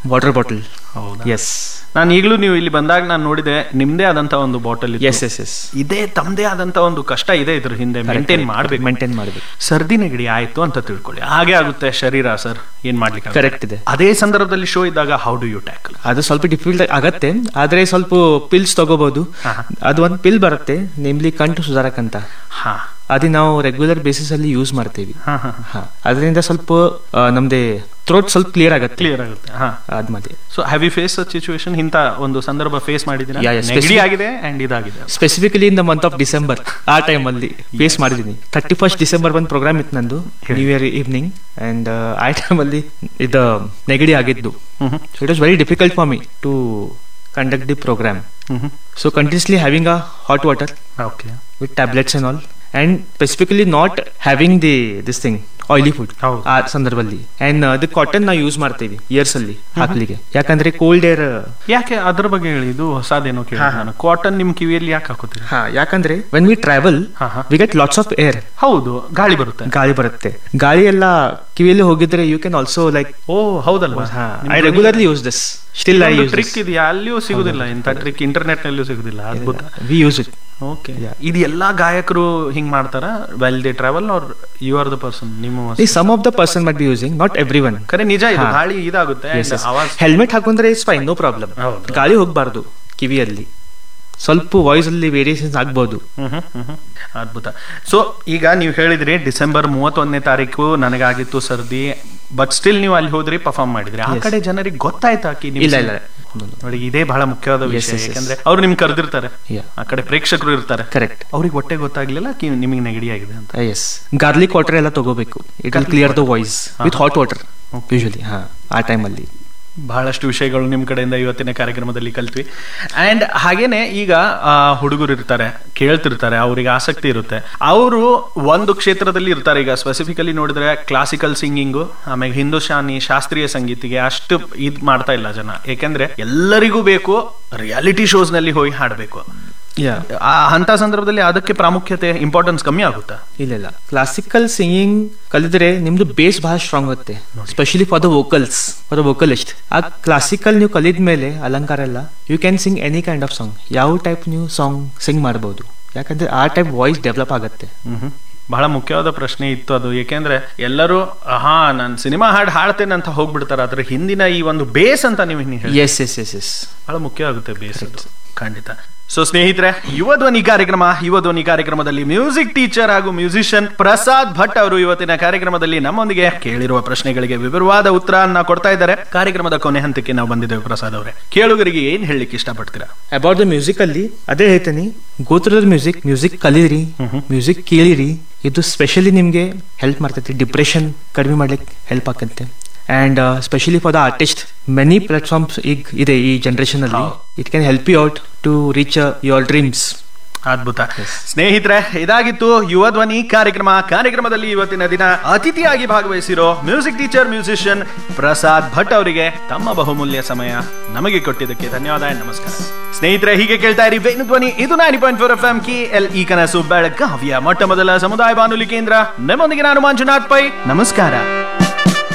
Water bottle ಹೌದಾ S ನಾನು ಈಗಲೂ ನೀವು ಇಲ್ಲಿ ಬಂದಾಗ ನಾನು ನೋಡಿದೆ ನಿಮ್ದೇ ಆದಂತ ಒಂದು ಬಾಟಲ್ ಎಸ್ ಎಸ್ ಎಸ್ ಇದೇ ತಮ್ಮದೇ ಆದಂತ ಒಂದು ಕಷ್ಟ ಇದೆ ಇದ್ರ ಹಿಂದೆ ಮೇಂಟೈನ್ ಮಾಡ್ಬೇಕು ಮೇಂಟೈನ್ ಮಾಡಬೇಕು ಸರ್ದಿ ನೆಗಡಿ ಆಯ್ತು ಅಂತ ತಿಳ್ಕೊಳ್ಳಿ ಹಾಗೆ ಆಗುತ್ತೆ ಶರೀರ ಸರ್ ಏನ್ ಮಾಡ್ಲಿಕ್ಕೆ ಕರೆಕ್ಟ್ ಇದೆ ಅದೇ ಸಂದರ್ಭದಲ್ಲಿ ಶೋ ಇದ್ದಾಗ ಹೌ ಡು ಯು ಟ್ಯಾಕಲ್ ಅದು ಸ್ವಲ್ಪ ಡಿಫಿಕಲ್ಟ್ ಆಗತ್ತೆ ಆದ್ರೆ ಸ್ವಲ್ಪ ಪಿಲ್ಸ್ ತಗೋಬಹುದು ಅದು ಒಂದು ಪಿಲ್ ಬರುತ್ತೆ ನೇಮ್ಲಿ ಕಂಟು ಸುಧಾರಕ್ ಅಂತ ಹಾ ಅದು ನಾವು ರೆಗ್ಯುಲರ್ ಬೇಸಿಸ್ ಅಲ್ಲಿ ಯೂಸ್ ಮಾಡ್ತೀವಿ ಹಾ ಹಾ ಹಾ ಅದರಿಂದ ಸ್ವಲ್ಪ ಆ, ನಮ್ದೇ ಥ್ರೋಟ್ ಸ್ವಲ್ಪ ಕ್ಲಿಯರ್ ಆಗತ್ತೆ ಕ್ಲಿಯರ್ ಆಗುತ್ತೆ ಹಾ ಅದ್ ಮತ್ತೆ so have you face situation ಇಂಥ ಒಂದು ಸಂದರ್ಭ ಫೇಸ್ ಮಾಡಿದ್ದೀರಾ Yeah, yeah, ನೆಗಡಿ specific- ಆಗಿದೆ ಅಂಡ್ ಇದಾಗಿದೆ specifically in the month of December ಆ ಟೈಮ್ ಅಲ್ಲಿ ಫೇಸ್ ಮಾಡಿದೀನಿ ತರ್ಟಿ ಫಸ್ಟ್ ಡಿಸೆಂಬರ್ ಒಂದು ಪ್ರೋಗ್ರಾಮ್ ಇತ್ತು ನಂದು ನ್ಯೂ ಇಯರ್ ಈವ್ನಿಂಗ್ ಅಂಡ್ ಆ ಟೈಮ್ ಅಲ್ಲಿ ಇದು ನೆಗಡಿ ಆಗಿದ್ದು hmm so it was very difficult for me to conduct the programme hmm so continuously having a hot water okay with tablets and all and specifically not having the this thing oily food ಹೌದು. ಆ ಸಂದರ್ಭದಲ್ಲಿ and ಅದು cotton ನಾವು use ಮಾಡ್ತೀವಿ years ಅಲ್ಲಿ ಹಾಕ್ಲಿಕ್ಕೆ ಯಾಕಂದ್ರೆ cold air ಯಾಕೆ ಅದ್ರ ಬಗ್ಗೆ ಹೇಳಿ ಇದು ಹೊಸದೇನೋ ಕೇಳಿ ನಾನು ಕಾಟನ್ ನಿಮ್ ಕಿವಿಯಲ್ಲಿ ಯಾಕೆ ಹಾಕೋತೀರಿ ಹಾ ಯಾಕಂದ್ರೆ ವೆನ್ ವಿ ಟ್ರಾವೆಲ್ ಹಾ, ಹಾ. We get lots of air ಹೌದು ಗಾಳಿ ಬರುತ್ತೆ ಗಾಳಿ ಬರುತ್ತೆ ಗಾಳಿ ಎಲ್ಲ ಕಿವಿಯಲ್ಲಿ ಹೋಗಿದ್ರೆ ಯು ಕ್ಯಾನ್ ಆಲ್ಸೋ ಲೈಕ್ ಓ ಹೌದಲ್ವಾ I regularly use this still I use trick ಇದೆಯಾ ಅಲ್ಲಿಯೂ ಸಿಗುದಿಲ್ಲ ಇಂಥ ಟ್ರಿಕ್ ಇಂಟರ್ನೆಟ್ ನಲ್ಲಿಯೂ ಸಿಗುದಿಲ್ಲ ಅದ್ಭುತ ವಿ ಯೂಸ್ ಇಟ್ ಓಕೆ ಇದು ಎಲ್ಲಾ ಗಾಯಕರು ಹಿಂಗ್ ಮಾಡ್ತಾರ well they travel are you are the person ನಿಮ್ಮ some of the person must be using not everyone ಕರೆ ನಿಜ ಇದು ಗಾಳಿ ಇದಾಗುತ್ತೆ and ಆವಾಜ್ ಹೆಲ್ಮೆಟ್ ಹಾಕೊಂಡ್ರೆ ಇಸ್ ಫೈನ್ ನೋ ಪ್ರಾಬ್ಲಮ್ ಹೌದು. ಗಾಳಿ ಹೋಗ್ಬಾರ್ದು ಕಿವಿಯಲ್ಲಿ ಸ್ವಲ್ಪ ವಾಯ್ಸ್ ಅಲ್ಲಿ ವೇರಿಯೇಷನ್ಸ್ ಆಗ್ಬೋದು ಹ್ಮ್ ಹ್ಮ್ ಹ್ಮ್ ಹ್ಮ್. ಅದ್ಭುತ ಸೊ ಈಗ ನೀವು ಹೇಳಿದ್ರಿ ಡಿಸೆಂಬರ್ ಮೂವತ್ತೊಂದನೇ ತಾರೀಕು ನನಗಾಗಿತ್ತು ಸರ್ದಿ ಬಟ್ ಸ್ಟಿಲ್ ನೀವು ಅಲ್ಲಿ ಹೋದ್ರಿ ಪರ್ಫಾರ್ಮ್ ಮಾಡಿದ್ರಿ ಆ ಕಡೆ ಜನರಿಗೆ ಗೊತ್ತಾಯ್ತಾ ಆಕಿ ನಿಮ್ ಇಲ್ಲ ಸಿಂಗ್- ಇಲ್ಲ ನೋಡಿ ಇದೇ ಬಹಳ ಮುಖ್ಯವಾದ ವಿಷಯ yes, yes. ಯಾಕಂದ್ರೆ ಅವ್ರು ನಿಮ್ಗೆ ಕರೆದಿರ್ತಾರೆ Yeah. ಆ ಕಡೆ ಪ್ರೇಕ್ಷಕರು ಇರ್ತಾರೆ ಕರೆಕ್ಟ್ ಅವ್ರಿಗೆ ಹೊಟ್ಟೆ ಗೊತ್ತಾಗ್ಲಿಲ್ಲ ಕಿ ನಿಮಗೆ ನೆಗಡಿ ಆಗಿದೆ ಅಂತ ಎಸ್ ಗಾರ್ಲಿಕ್ ವಾಟರ್ ಎಲ್ಲ ತಗೋಬೇಕು it will clear the voice with hot water usually ಹಾ ಆ ಟೈಮಲ್ಲಿ ಬಹಳಷ್ಟು ವಿಷಯಗಳು ನಿಮ್ಮ ಕಡೆಯಿಂದ ಇವತ್ತಿನ ಕಾರ್ಯಕ್ರಮದಲ್ಲಿ ಕಲ್ತ್ವಿ ಅಂಡ್ ಹಾಗೇನೆ ಈಗ ಆ, ಹುಡುಗರು ಇರ್ತಾರೆ ಕೇಳ್ತಿರ್ತಾರೆ ಅವ್ರಿಗೆ ಆಸಕ್ತಿ ಇರುತ್ತೆ ಅವರು ಒಂದು ಕ್ಷೇತ್ರದಲ್ಲಿ ಇರ್ತಾರೆ ಈಗ ಸ್ಪೆಸಿಫಿಕಲಿ ನೋಡಿದ್ರೆ ಕ್ಲಾಸಿಕಲ್ ಸಿಂಗಿಂಗು ಆಮೇಲೆ ಹಿಂದೂಸ್ತಾನಿ ಶಾಸ್ತ್ರೀಯ ಸಂಗೀತಿಗೆ ಅಷ್ಟು ಇದ್ ಮಾಡ್ತಾ ಇಲ್ಲ ಜನ ಯಾಕೆಂದ್ರೆ ಎಲ್ಲರಿಗೂ ಬೇಕು ರಿಯಾಲಿಟಿ ಶೋಸ್ ನಲ್ಲಿ ಹೋಗಿ ಹಾಡಬೇಕು ಯಾ ಆ ಅಂತ ಸಂದರ್ಭದಲ್ಲಿ ಅದಕ್ಕೆ ಪ್ರಾಮುಖ್ಯತೆ ಇಂಪಾರ್ಟೆನ್ಸ್ ಕಮ್ಮಿ ಆಗುತ್ತಾ ಇಲ್ಲ ಇಲ್ಲ ಕ್ಲಾಸಿಕಲ್ ಸಿಂಗಿಂಗ್ ಕಲಿದ್ರೆ ನಿಮ್ದು ಬೇಸ್ ಬಹಳ ಸ್ಟ್ರಾಂಗ್ ಆಗುತ್ತೆ specially for the vocals for the vocalist ಆ ಕ್ಲಾಸಿಕಲ್ ನೀವು ಕಲಿದ ಮೇಲೆ ಅಲಂಕಾರ ಎಲ್ಲ you can sing any kind of song ಯಾವ ಟೈಪ್ ನೀವು ಸಾಂಗ್ ಸಿಂಗ್ ಮಾಡ್ಬೋದು ಯಾಕಂದ್ರೆ ಆ ಟೈಪ್ ವಾಯ್ಸ್ ಡೆವಲಪ್ ಆಗುತ್ತೆ ಮ್ಹೂ. ಬಹಳ ಮುಖ್ಯವಾದ ಪ್ರಶ್ನೆ ಇತ್ತು ಅದು ಏಕೆಂದ್ರೆ ಎಲ್ಲರೂ ಹಾ ನಾನು ಸಿನಿಮಾ ಹಾಡು ಹಾಡ್ತೇನೆ ಅಂತ ಹೋಗ್ಬಿಡ್ತಾರೆ ಅದ್ರ ಹಿಂದಿನ ಈ ಒಂದು ಬೇಸ್ ಅಂತ ನೀವು ಹಿಂಗೆ ಹೇಳಿ ಎಸ್ ಎಸ್ ಎಸ್ ಎಸ್ ಬಹಳ ಮುಖ್ಯ ಆಗುತ್ತೆ ಬೇಸ್ ಅದು ಖಂಡಿತ ಸೊ ಸ್ನೇಹಿತರೆ ಯುವ ಧ್ವನಿ ಕಾರ್ಯಕ್ರಮ ಯುವ ಧ್ವನಿ ಕಾರ್ಯಕ್ರಮದಲ್ಲಿ ಮ್ಯೂಸಿಕ್ ಟೀಚರ್ ಹಾಗೂ ಮ್ಯೂಸಿಷಿಯನ್ ಪ್ರಸಾದ್ ಭಟ್ ಅವರು ಇವತ್ತಿನ ಕಾರ್ಯಕ್ರಮದಲ್ಲಿ ನಮ್ಮೊಂದಿಗೆ ಕೇಳಿರುವ ಪ್ರಶ್ನೆಗಳಿಗೆ ವಿವರವಾದ ಉತ್ತರವನ್ನ ಕೊಡ್ತಾ ಇದ್ದಾರೆ ಕಾರ್ಯಕ್ರಮದ ಕೊನೆ ಹಂತಕ್ಕೆ ನಾವು ಬಂದಿದ್ದೇವೆ ಪ್ರಸಾದ್ ಅವರೇ ಕೇಳುಗರಿಗೆ ಏನ್ ಹೇಳಲಿಕ್ಕೆ ಇಷ್ಟಪಡ್ತೀರಾ ಅಬೌಟ್ ದ ಮ್ಯೂಸಿಕ್ ಅಲ್ಲಿ ಅದೇ ಹೇಳ್ತೀನಿ ಗೋತ್ರದ ಮ್ಯೂಸಿಕ್ ಮ್ಯೂಸಿಕ್ ಕಲೀರಿ ಮ್ಯೂಸಿಕ್ ಕೇಳಿರಿ ಇದು ಸ್ಪೆಷಲಿ ನಿಮಗೆ ಹೆಲ್ಪ್ ಮಾಡ್ತೈತಿ ಡಿಪ್ರೆಷನ್ ಕಡಿಮೆ ಮಾಡ್ಲಿಕ್ಕೆ ಹೆಲ್ಪ್ ಆಕತ್ತೆ and specially for the artist many platforms ಈಗ ಇದೆ ಈ ಜನರೇಷನ್ ಅಲ್ಲಿ it can help you out to reach your dreams ಅದ್ಭುತ ಸ್ನೇಹಿತರೆ ಇದಾಗಿತ್ತು ಯುವ ಧ್ವನಿ ಕಾರ್ಯಕ್ರಮ ಕಾರ್ಯಕ್ರಮದಲ್ಲಿ ಇವತ್ತಿನ ದಿನ ಅತಿಥಿಯಾಗಿ ಭಾಗವಹಿಸಿರೋ music teacher musician Prasad Bhat ಅವರಿಗೆ ತಮ್ಮ ಬಹುಮೂಲ್ಯ ಸಮಯ ನಮಗೆ ಕೊಟ್ಟಿದ್ದಕ್ಕೆ ಧನ್ಯವಾದ and ನಮಸ್ಕಾರ ಸ್ನೇಹಿತರೆ ಹೀಗೆ ಕೇಳ್ತಾ ಇರಿ ವೇಣು ಧ್ವನಿ ಇದು nine point four F M K L E ಕನಸು ಬೆಳಗಾವಿಯ ಮೊಟ್ಟ ಮೊದಲ ಸಮುದಾಯ ಬಾನುಲಿ ಕೇಂದ್ರ ನಿಮ್ಮೊಂದಿಗೆ ನಾನು ಮಂಜುನಾಥ್ ಪೈ ನಮಸ್ಕಾರ